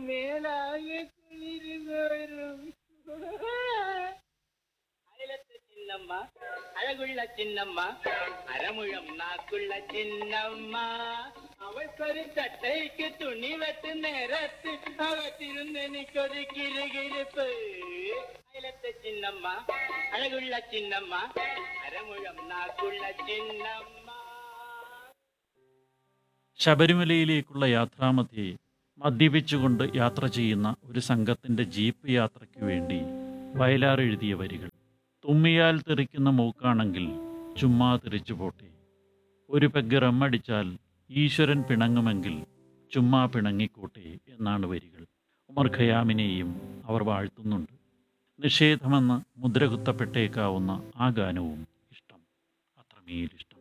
മേലാകെ കുളിര് വരും അയലത്തെ ചിന്നമ്മ അഴകുള്ള ചിന്നമ്മ അരമുഴം നാക്കുള്ള ചിന്നമ്മ അവൾക്കൊരു ചട്ടയ്ക്ക് തുണി വെട്ട് നേരത്ത് അവത്തിരുന്ന് എനിക്കൊരു കിരുകിരിപ്പ് അയലത്തെ ചിന്നമ്മ അഴകുള്ള ചിന്നമ്മ അരമുഴം നാക്കുള്ള ചിന്നമ്മ ശബരിമലയിലേക്കുള്ള യാത്രാമധ്യേ മദ്യപിച്ചുകൊണ്ട് യാത്ര ചെയ്യുന്ന ഒരു സംഘത്തിൻ്റെ ജീപ്പ് യാത്രയ്ക്ക് വേണ്ടി വയലാർ എഴുതിയ വരികൾ തുമ്മിയാൽ തെറിക്കുന്ന മൂക്കാണെങ്കിൽ ചുമ്മാ തെറിച്ചു പോട്ടെ ഒരു പെഗ് റമ്മടിച്ചാൽ ഈശ്വരൻ പിണങ്ങുമെങ്കിൽ ചുമ്മാ പിണങ്ങിക്കോട്ടെ എന്നാണ് വരികൾ ഉമർ ഖയാമിനെയും അവർ വാഴ്ത്തുന്നുണ്ട് നിഷേധമെന്ന് മുദ്രകുത്തപ്പെട്ടേക്കാവുന്ന ആ ഗാനവും ഇഷ്ടം അത്രമേൽ ഇഷ്ടം